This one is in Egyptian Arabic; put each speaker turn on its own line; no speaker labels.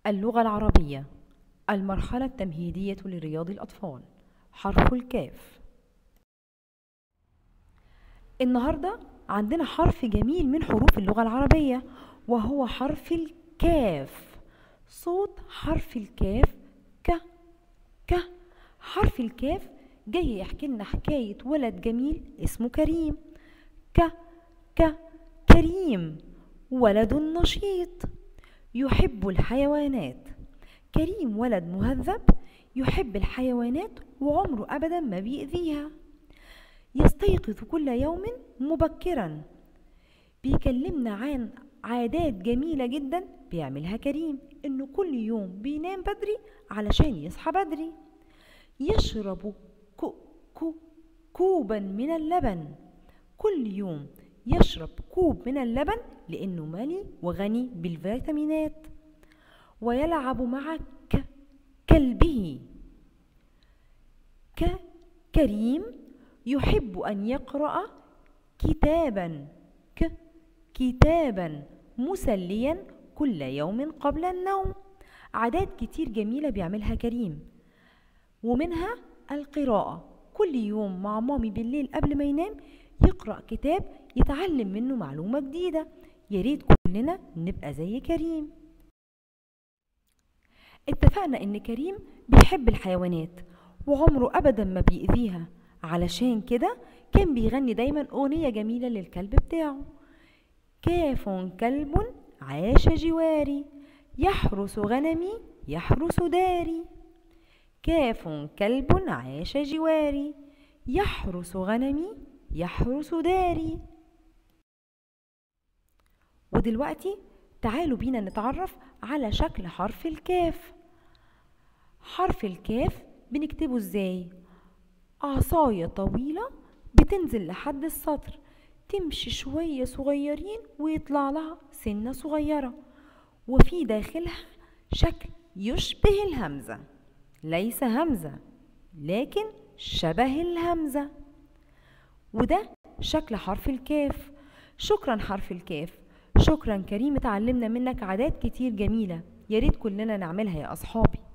اللغة العربية المرحلة التمهيدية لرياض الأطفال حرف الكاف النهاردة عندنا حرف جميل من حروف اللغة العربية وهو حرف الكاف صوت حرف الكاف ك ك حرف الكاف جاي يحكي لنا حكاية ولد جميل اسمه كريم ك ك كريم ولد نشيط يحب الحيوانات كريم ولد مهذب يحب الحيوانات وعمره أبدا ما بيأذيها يستيقظ كل يوم مبكرا بيكلمنا عن عادات جميلة جدا بيعملها كريم انه كل يوم بينام بدري علشان يصحى بدري يشرب كو كو كوبا من اللبن كل يوم يشرب كوب من اللبن لأنه ملي وغني بالفيتامينات ويلعب مع ك كلبه ك كريم يحب أن يقرأ كتابا ك كتابا مسليا كل يوم قبل النوم عادات كتير جميلة بيعملها كريم ومنها القراءة كل يوم مع مامي بالليل قبل ما ينام يقرأ كتاب يتعلم منه معلومة جديدة ياريت كلنا نبقى زي كريم اتفقنا ان كريم بيحب الحيوانات وعمره ابدا ما بيأذيها علشان كده كان بيغني دايما اغنية جميلة للكلب بتاعه كاف كلب عاش جواري يحرس غنمي يحرس داري كاف كلب عاش جواري يحرس غنمي يحرس داري ودلوقتي تعالوا بينا نتعرف على شكل حرف الكاف حرف الكاف بنكتبه ازاي عصاية طويلة بتنزل لحد السطر تمشي شوية صغيرين ويطلع لها سنة صغيرة وفي داخلها شكل يشبه الهمزة ليس همزة لكن شبه الهمزة وده شكل حرف الكاف شكرا حرف الكاف شكرا كريم اتعلمنا منك عادات كتير جميلة ياريت كلنا نعملها يا أصحابي